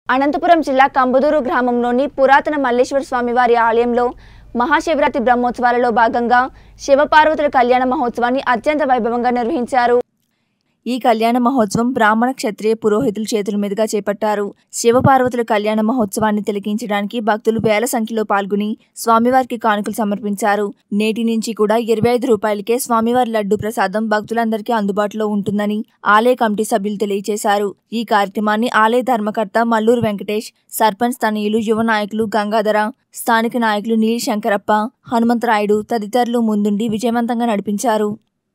అనంతపురం జిల్లా కంబుదూరు గ్రామంలోని పురాతన మల్లేశ్వర స్వామివారి ఆలయంలో మహాశివరాత్రి బ్రహ్మోత్సవాలలో భాగంగా శివపార్వతుల కళ్యాణ మహోత్సవాన్ని అత్యంత వైభవంగా నిర్వహించారు ఈ కళ్యాణ మహోత్సవం బ్రాహ్మణ క్షత్రియ పురోహితుల చేతుల మీదుగా చేపట్టారు శివపార్వతుల కళ్యాణ మహోత్సవాన్ని తిలకించడానికి భక్తులు వేల సంఖ్యలో పాల్గొని స్వామివారికి కానుకలు సమర్పించారు నేటి నుంచి కూడా ఇరవై ఐదు రూపాయలకే స్వామివారి లడ్డు ప్రసాదం భక్తులందరికీ అందుబాటులో ఉంటుందని ఆలయ కమిటీ సభ్యులు తెలియజేశారు ఈ కార్యక్రమాన్ని ఆలయ ధర్మకర్త మల్లూరు వెంకటేష్ సర్పంచ్ తనయులు యువ నాయకులు గంగాధర స్థానిక నాయకులు నీలి శంకరప్ప హనుమంతరాయుడు తదితరులు ముందుండి విజయవంతంగా నడిపించారు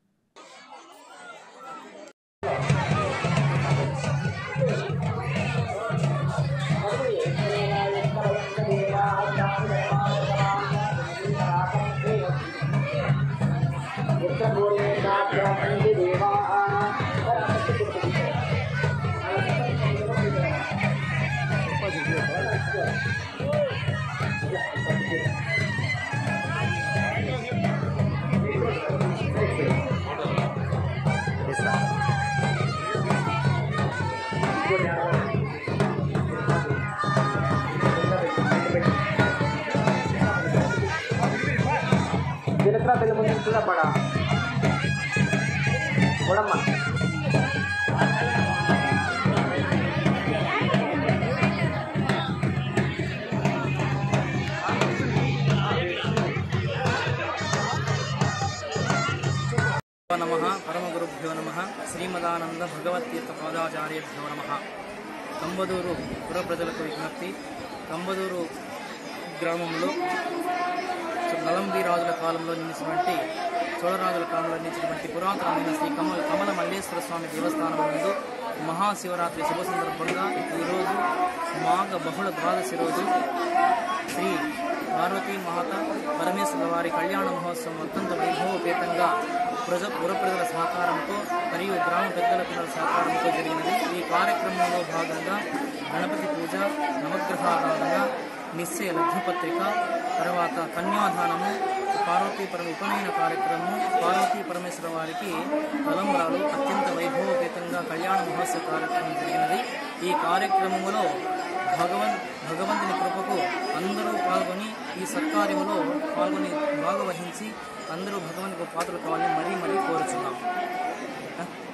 జీలకర్ర పెళ్లి ముందు కూడా పడ చూడమ్మా నమ పరమగురుభ్యో నమ శ్రీమదానంద భగవద్గీత పాదాచార్యభ్యో నమ కంబదూరు పుర ప్రజలకు విజ్ఞప్తి కంబదూరు గ్రామంలో నలంబి రాజుల కాలంలో నిలిచినటువంటి చోళరాజుల కాలంలో నిలిచినటువంటి పురాతనమైన శ్రీ కమల కమల మల్లేశ్వర స్వామి దేవస్థానం నందు మహాశివరాత్రి శుభ సందర్భంగా ఈరోజు మాఘ బహుళ ద్వాదశి రోజు శ్రీ పార్వతీ మాత పరమేశ్వర వారి కళ్యాణ మహోత్సవం అత్యంత వైభవపేతంగా ప్రజ పుర ప్రజల సహకారంతో మరియు గ్రామ పెద్దల పిల్లల సహకారంతో జరిగినది ఈ కార్యక్రమంలో భాగంగా గణపతి పూజ నవగ్రహారాధన నిశ్చయ లగ్నపత్రిక తర్వాత కన్యాదానము పార్వతీ పరమ ఉపనయన కార్యక్రమం పార్వతీ పరమేశ్వర వారికి తలంబరాలు అత్యంత వైభవపేతంగా కళ్యాణ మహోత్సవ కార్యక్రమం జరిగినది ఈ కార్యక్రమంలో భగవన్ భగవంతుని కృపకు అందరూ పాల్గొని ఈ సత్కార్యములో పాల్గొని భాగవహించి అందరూ భగవంతుకు పాత్రలు కావాలని మరీ మరీ కోరుచున్నాం